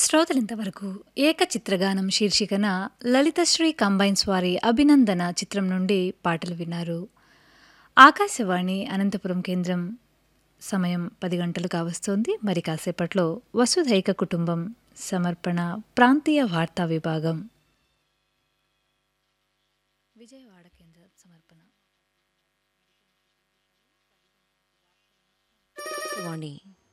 శ్రోతలింతవరకు ఏకచిత్రగానం శీర్షికన లలితశ్రీ కంబైన్స్ వారి అభినందన చిత్రం నుండి పాటలు విన్నారు ఆకాశవాణి అనంతపురం కేంద్రం సమయం పది గంటలు కావస్తోంది మరి కాసేపట్లో వసుధైక కుటుంబం సమర్పణ ప్రాంతీయ వార్తా విభాగం విజయవాడ కేంద్ర సమర్పణ వాణి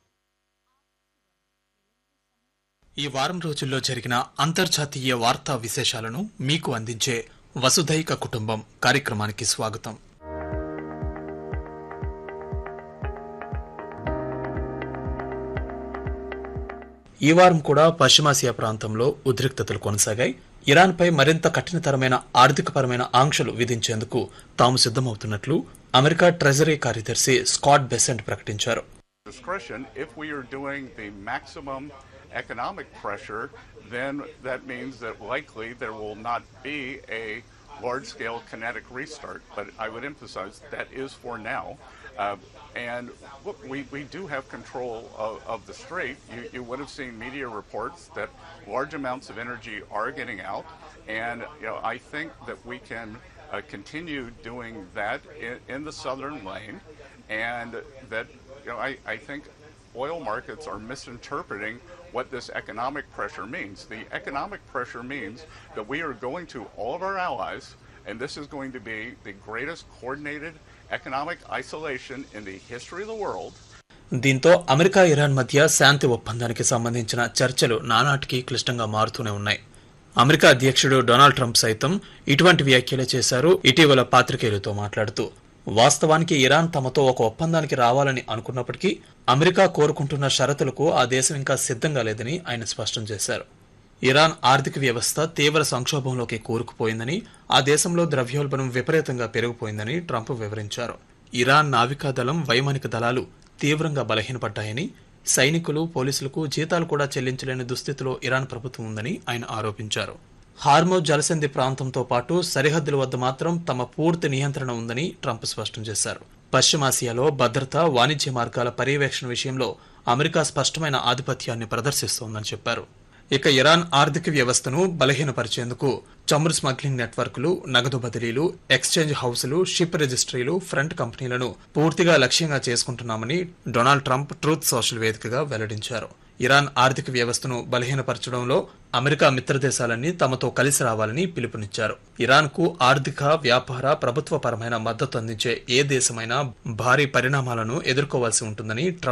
ఈ వారం రోజుల్లో జరిగిన అంతర్జాతీయ వార్తా విశేషాలను మీకు అందించే వసుధైక కుటుంబం కార్యక్రమానికి స్వాగతం ఈ వారం కూడా పశ్చిమాసియా ప్రాంతంలో ఉద్రిక్తతలు కొనసాగాయి ఇరాన్పై మరింత కఠినతరమైన ఆర్థికపరమైన ఆంక్షలు విధించేందుకు తాము సిద్ధమవుతున్నట్లు అమెరికా ట్రెజరీ కార్యదర్శి స్కాట్ బెసెంట్ ప్రకటించారు discretion. If we are doing the maximum economic pressure, then that means that likely there will not be a large scale kinetic restart. But I would emphasize that is for now. Uh, and look, we, we do have control of, of the strait. You, you would have seen media reports that large amounts of energy are getting out. And you know, I think that we can uh, continue doing that in, in the southern lane. And that you know, I, I think oil markets are misinterpreting what this economic pressure means. The economic pressure means that we are going to all of our allies, and this is going to be the greatest coordinated economic isolation in the history of the world. దీంతో America Iran మధ్య శాంతి ఒప్పందానికి సంబంధించిన చర్చలు నానాటికి క్లిష్టంగా మారుతూనే ఉన్నాయి అమెరికా అధ్యక్షుడు డొనాల్డ్ ట్రంప్ సైతం ఇటువంటి వ్యాఖ్యలు చేశారు ఇటీవల పాత్రికేయులతో మాట్లాడుతూ వాస్తవానికి ఇరాన్ తమతో ఒక ఒప్పందానికి రావాలని అనుకున్నప్పటికీ అమెరికా కోరుకుంటున్న షరతులకు ఆ దేశం ఇంకా సిద్ధంగా లేదని ఆయన స్పష్టం చేశారు ఇరాన్ ఆర్థిక వ్యవస్థ తీవ్ర సంక్షోభంలోకి కూరుకుపోయిందని ఆ దేశంలో ద్రవ్యోల్బణం విపరీతంగా పెరిగిపోయిందని ట్రంప్ వివరించారు ఇరాన్ నావికా దళం వైమానిక దళాలు తీవ్రంగా బలహీనపడ్డాయని సైనికులు పోలీసులకు జీతాలు కూడా చెల్లించలేని దుస్థితిలో ఇరాన్ ప్రభుత్వం ఉందని ఆయన ఆరోపించారు హార్మో జలసంధి ప్రాంతంతో పాటు సరిహద్దుల వద్ద మాత్రం తమ పూర్తి నియంత్రణ ఉందని ట్రంప్ స్పష్టం చేశారు పశ్చిమాసియాలో భద్రత వాణిజ్య మార్గాల పర్యవేక్షణ విషయంలో అమెరికా స్పష్టమైన ఆధిపత్యాన్ని ప్రదర్శిస్తోందని చెప్పారు ఇక ఇరాన్ ఆర్థిక వ్యవస్థను బలహీనపరిచేందుకు చమురు స్మగ్లింగ్ నెట్వర్క్లు నగదు బదిలీలు ఎక్స్చేంజ్ హౌసులు షిప్ రిజిస్ట్రీలు ఫ్రంట్ కంపెనీలను పూర్తిగా లక్ష్యంగా చేసుకుంటున్నామని డొనాల్డ్ ట్రంప్ ట్రూత్ సోషల్ వేదికగా వెల్లడించారు ఇరాన్ ఆర్థిక వ్యవస్థను బలహీనపరచడంలో అమెరికా మిత్రదేశాలన్నీ తమతో కలిసి రావాలని పిలుపునిచ్చారు ఇరాన్ కు ఆర్థిక వ్యాపార ప్రభుత్వపరమైన మద్దతు అందించే ఏ దేశమైనా భారీ పరిణామాలను ఎదుర్కోవాల్సి ఉంటుందని ట్రంప్